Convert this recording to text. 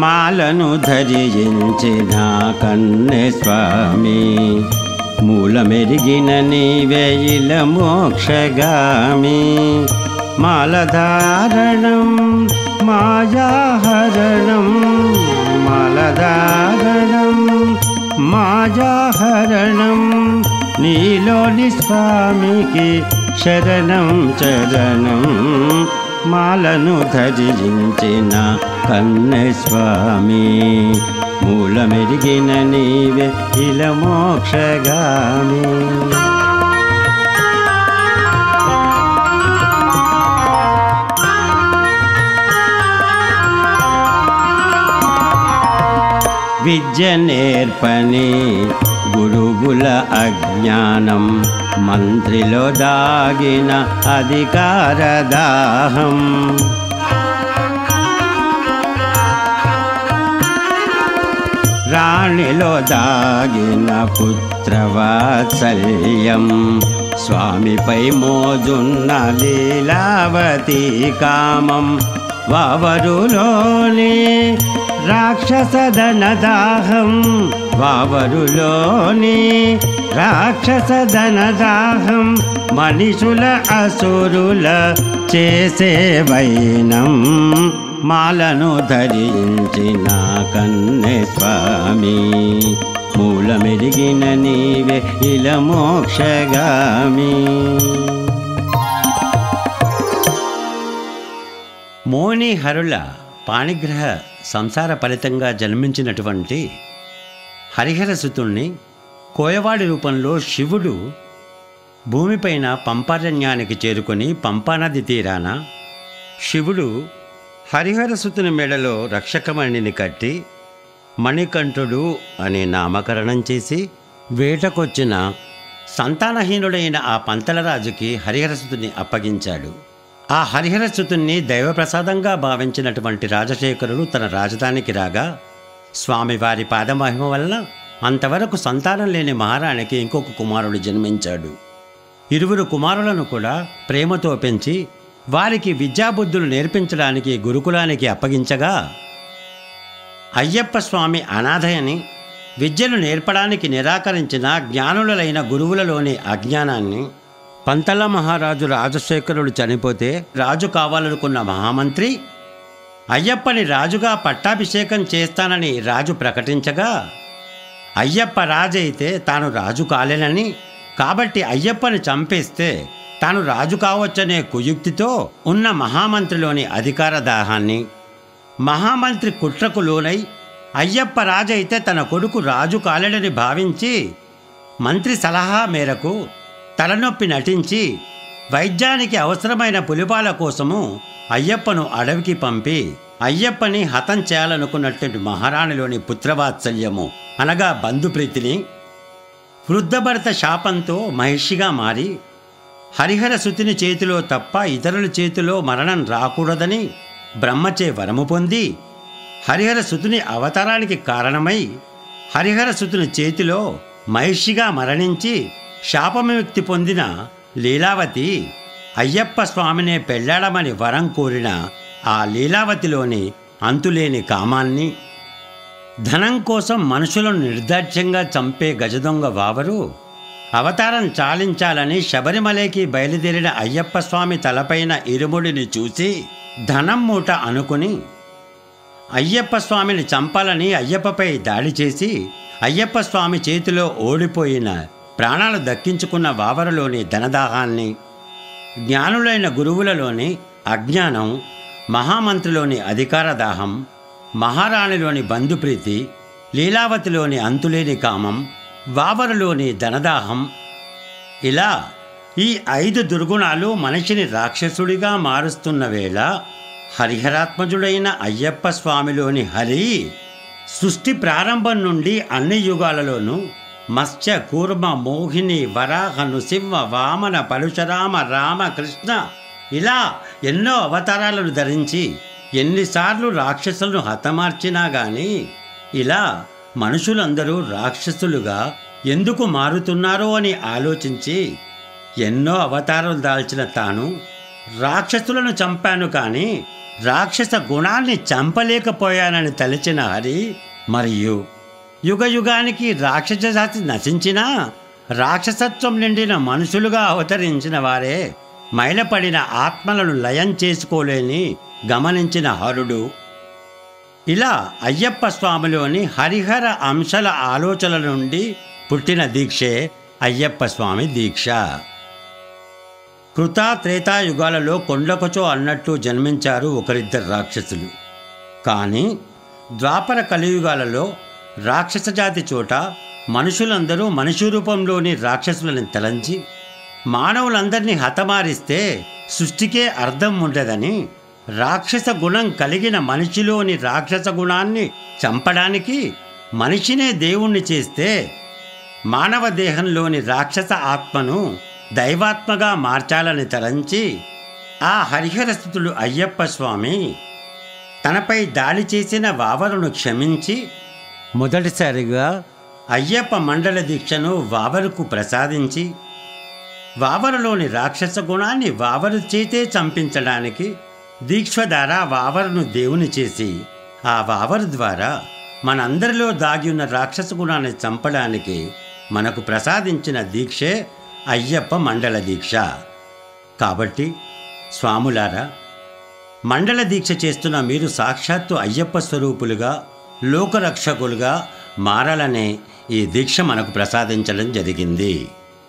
మాలను ధరించిన కన్నె స్వామి మూలమెరిగిన నీవేయిల మోక్షగామి మాలధారణం మాయాహరణం మాలధారణం మాయాహరణం నీలోని స్వామికి శరణం చరణం మాలను ధరించిన కన్నె స్వామి మూలమెరిగిన నీవే ఇల మోక్షగామి విద్య నేర్పని గురువుల అజ్ఞానం మంత్రిలో దాగిన అధికార దాహం రాణిలో దాగిన పుత్రవాత్సల్యం స్వామిపై మోజున్న లీలావతి కామం వావరులోని రాక్షసదన దాహం వావరులోని రాక్షసదన దాహం మనుషుల అసురుల చేసే వైనం మాలను ధరించిన కన్నె స్వామి మూలమెరిగిన నీవే ఇల మోక్షగామి మోనిహరుల పాణిగ్రహ సంసార ఫలితంగా జన్మించినటువంటి హరిహరసుతుణ్ణి కోయవాడి రూపంలో శివుడు భూమిపైన పంపారణ్యానికి చేరుకొని పంపానది తీరాన శివుడు హరిహరసుతుని మెడలో రక్షకమణిని కట్టి మణికంఠుడు అని నామకరణం చేసి వేటకొచ్చిన సంతానహీనుడైన ఆ పంతలరాజుకి హరిహరసుతుని అప్పగించాడు ఆ హరిహరసుతుణ్ణి దైవప్రసాదంగా భావించినటువంటి రాజశేఖరుడు తన రాజధానికి రాగా స్వామివారి పాదమహిమ వల్ల అంతవరకు సంతానం లేని మహారాణికి ఇంకొక కుమారుడు జన్మించాడు ఇరువురు కుమారులను కూడా ప్రేమతో పెంచి వారికి విద్యాబుద్ధులు నేర్పించడానికి గురుకులానికి అప్పగించగా అయ్యప్ప స్వామి అనాథయని విద్యను నేర్పడానికి నిరాకరించిన జ్ఞానులైన గురువులలోని అజ్ఞానాన్ని పంతల మహారాజు రాజశేఖరుడు చనిపోతే రాజు కావాలనుకున్న మహామంత్రి అయ్యప్పని రాజుగా పట్టాభిషేకం చేస్తానని రాజు ప్రకటించగా అయ్యప్ప రాజైతే తాను రాజు కాలేనని కాబట్టి అయ్యప్పని చంపేస్తే తాను రాజు కావచ్చనే కుయుక్తితో ఉన్న మహామంత్రిలోని అధికార దాహాన్ని మహామంత్రి కుట్రకు లోనై అయ్యప్ప రాజైతే తన కొడుకు రాజు కాలేడని భావించి మంత్రి సలహా మేరకు తలనొప్పి నటించి వైద్యానికి అవసరమైన పులిపాల కోసము అయ్యప్పను అడవికి పంపి అయ్యప్పని హతం చేయాలనుకున్నటువంటి మహారాణిలోని పుత్రవాత్సల్యము అనగా బంధుప్రీతిని వృద్ధభరత శాపంతో మహిషిగా మారి హరిహర సుతిని చేతిలో తప్ప ఇతరుల చేతిలో మరణం రాకూడదని బ్రహ్మచే వరము పొంది హరిహర సుతుని అవతారానికి కారణమై హరిహర సుతుని చేతిలో మహిషిగా మరణించి శాపవిముక్తి పొందిన లీలావతి అయ్యప్ప స్వామినే పెళ్ళాడమని వరం కోరిన ఆ లీలావతిలోని అంతులేని కామాన్ని ధనం కోసం మనుషులను నిర్దాక్ష్యంగా చంపే గజదొంగ వావరు అవతారం చాలించాలని శబరిమలకి బయలుదేరిన అయ్యప్ప స్వామి తలపైన ఇరుముడిని చూసి ధనం మూట అనుకుని అయ్యప్ప స్వామిని చంపాలని అయ్యప్పపై దాడి చేసి అయ్యప్ప స్వామి చేతిలో ఓడిపోయిన ప్రాణాలు దక్కించుకున్న వావరలోని ధనదాహాన్ని జ్ఞానులైన గురువులలోని అజ్ఞానం మహామంత్రిలోని అధికార దాహం మహారాణిలోని బంధుప్రీతి లీలావతిలోని అంతులేని కామం వావరులోని ధనదాహం ఇలా ఈ ఐదు దుర్గుణాలు మనిషిని రాక్షసుడిగా మారుస్తున్న వేళ హరిహరాత్మజుడైన అయ్యప్ప స్వామిలోని హరి సృష్టి ప్రారంభం నుండి అన్ని యుగాలలోనూ మత్స్య కూర్మ మోహిని వరాహ నృసింహ వామన పరశురామ రామ కృష్ణ ఇలా ఎన్నో అవతారాలను ధరించి ఎన్నిసార్లు రాక్షసులను హతమార్చినా గాని ఇలా మనుషులందరూ రాక్షసులుగా ఎందుకు మారుతున్నారో అని ఆలోచించి ఎన్నో అవతారాలు దాల్చిన తాను రాక్షసులను చంపాను కానీ రాక్షస గుణాన్ని చంపలేకపోయానని తలిచిన హరి మరియు యుగ యుగానికి రాక్షస జాతి నశించినా రాక్షసత్వం నిండిన మనుషులుగా అవతరించిన వారే మైలపడిన ఆత్మలను లయం చేసుకోలేని గమనించిన హరుడు ఇలా అయ్యప్ప స్వామిలోని హరిహర అంశాల ఆలోచనల నుండి పుట్టిన దీక్షే అయ్యప్ప స్వామి దీక్ష కృత త్రేతాయుగాలలో కొండకొచో అన్నట్టు జన్మించారు ఒకరిద్దరు రాక్షసులు కానీ ద్వాపర కలియుగాలలో రాక్షస జాతి చోట మనుషులందరూ మనుషు రూపంలోని రాక్షసులను తలంచి మానవులందరినీ హతమారిస్తే సృష్టికే అర్థం ఉండదని రాక్షస గుణం కలిగిన మనిషిలోని రాక్షస గుణాన్ని చంపడానికి మనిషినే దేవుణ్ణి చేస్తే మానవ దేహంలోని రాక్షస ఆత్మను దైవాత్మగా మార్చాలని తలంచి ఆ హరిహరస్థుతుడు అయ్యప్ప స్వామి తనపై దాడి చేసిన వావరును క్షమించి మొదటిసారిగా అయ్యప్ప మండల దీక్షను వావరుకు ప్రసాదించి వావరులోని రాక్షస గుణాన్ని వావరు చేతే చంపించడానికి దీక్ష ద్వారా వావరును దేవుని చేసి ఆ వావరు ద్వారా మనందరిలో దాగి ఉన్న రాక్షస గుణాన్ని చంపడానికి మనకు ప్రసాదించిన దీక్షే అయ్యప్ప మండల దీక్ష కాబట్టి స్వాములారా మండల దీక్ష చేస్తున్న మీరు సాక్షాత్తు అయ్యప్ప స్వరూపులుగా లోకరక్షకులుగా మారాలనే ఈ దీక్ష మనకు ప్రసాదించడం జరిగింది